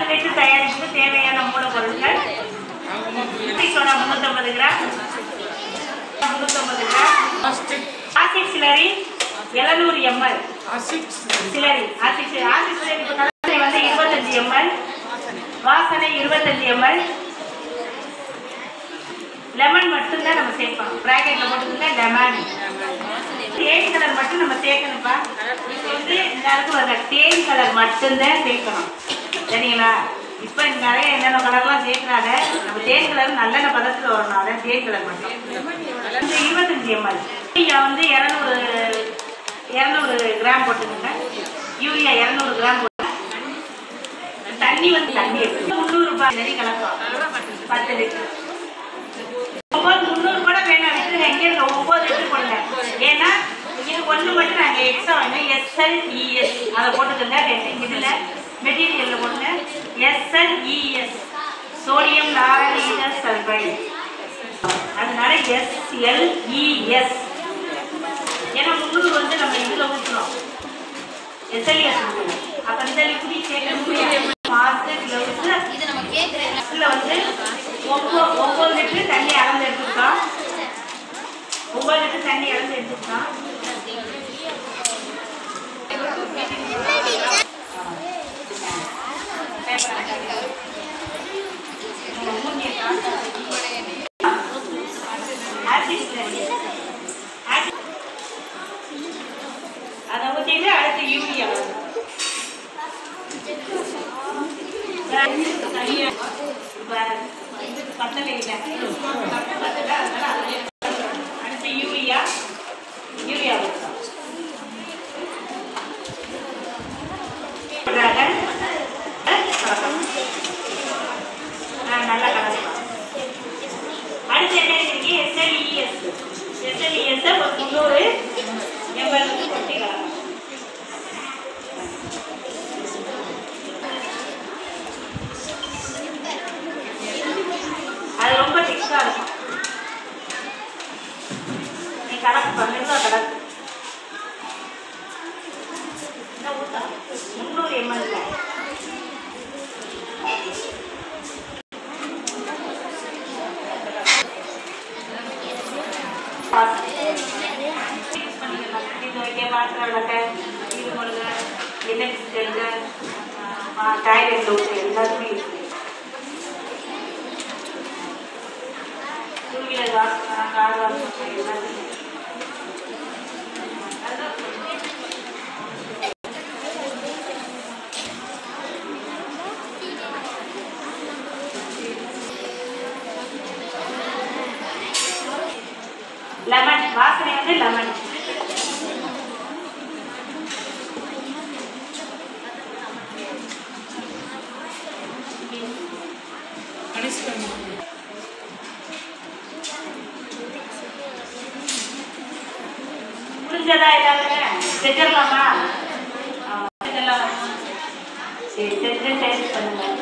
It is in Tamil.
கட்லெட்டு தயாரிப்புக்கு தேவையான மூலப்பொருட்கள் சோடா முந்நூற்றம்பது கிராம் முந்நூற்றம்பது கிராம் ஆசிட் சிலரி எழுநூறு எம்எல் சிலரி ஆசிட் சி- ஆசிட் சிலரி இப்போ கலவை வந்து இருபத்தஞ்சி எம்எல் வாசனை இருபத்தஞ்சி எம்எல் லெமன் மட்டும்தான் நம்ம சேர்க்கணும் ப்ராக்கெட்டில் போட்டுருந்தா லெமன் தேன் கலர் மட்டும் நம்ம சேர்க்கணும்ப்பா இப்போ வந்து இந்த அளவுக்கு வரல தேன் கலர் மட்டும்தான் சேர்க்கணும் சரிங்களா இப்போ நிறைய என்னென்ன கலர்லாம் சேர்க்குறாங்க நம்ம தேன் கலர் நல்லெண்ணெய் பதத்தில் வரணும் அதான் தேன் கலர் மட்டும் இந்த இருபத்தஞ்சி எம்எல் யூரியா வந்து இரநூறு இரநூறு கிராம் போட்டுக்கோங்க யூரியா இரநூறு கிராம் போட்டு தண்ணி வந்து தண்ணி எடுத்து முந்நூறு ரூபாய் நெறி கலக்கும் பத்து லிட்டர் ஒம்பது முந்நூறு கூட வேணாம் விட்டுருங்க எங்கே இருக்க ஒம்பது லிட்டர் போடுங்க ஏன்னா இது ஒன்று மட்டும் நாங்கள் எக்ஸ்ட்ரா வந்து எஸ்எல்இஎஸ் அதை போட்டுக்கோங்க ரெண்டு இதில் மெட்டீரியலில் போட்டுங்க எஸ்எல்இஎஸ் சோடியம் லாரலீனஸ் சல்பைடு அதனால எஸ்எல்இஎஸ் ஏன்னா முந்நூறு வந்து நம்ம இதில் ஊற்றுறோம் எஸ்எல்இஎஸ் ஊற்றுறோம் அப்போ இந்த லிக்விட் சேர்க்கணும் மாஸ்க்கு க்ளவுஸு இது நம்ம கேட்குறேன் இதில் வந்து ஒம்பது ஒம்பது லிட்டர் தண்ணி அளந்து எடுத்துக்கலாம் ஒம்பது லிட்டர் தண்ணி அளந்து எடுத்துக்கலாம் அதை ஊற்றிட்டு அடுத்து யூரியா தனியா பத்தலை இல்லை பத்தலை அதனால அதிலே அடுத்து யூரியா யூரியா ஊற்றலாம் நல்லா கலக்கலாம் அடுத்து என்ன இருக்கு எஸ்எல்இஎஸ் எஸ்எல்இஎஸ் ஒரு முந்நூறு எண்பது கொட்டி கலக்கலாம் அது ரொம்ப திக்காக இருக்கும் நீ கணக்கு பண்ணுங்க கணக்கு என்ன ஊத்தா முந்நூறு எம்எல் பாத்திரம் விளக்க இது முழுங்க எண்ணெய் பிஸ்கெட்டு டாய்லெட் ஊற்று எல்லாத்துமே இருக்குது two wheeler wash car wash எல்லாத்துமே லெமன் வாசனை வந்து லெமன் முடிஞ்சதா எல்லாருமே செஞ்சிடலாமா ஆ, செஞ்சிடலாமா சரி செஞ்சு டேஸ்ட் பண்ணுங்க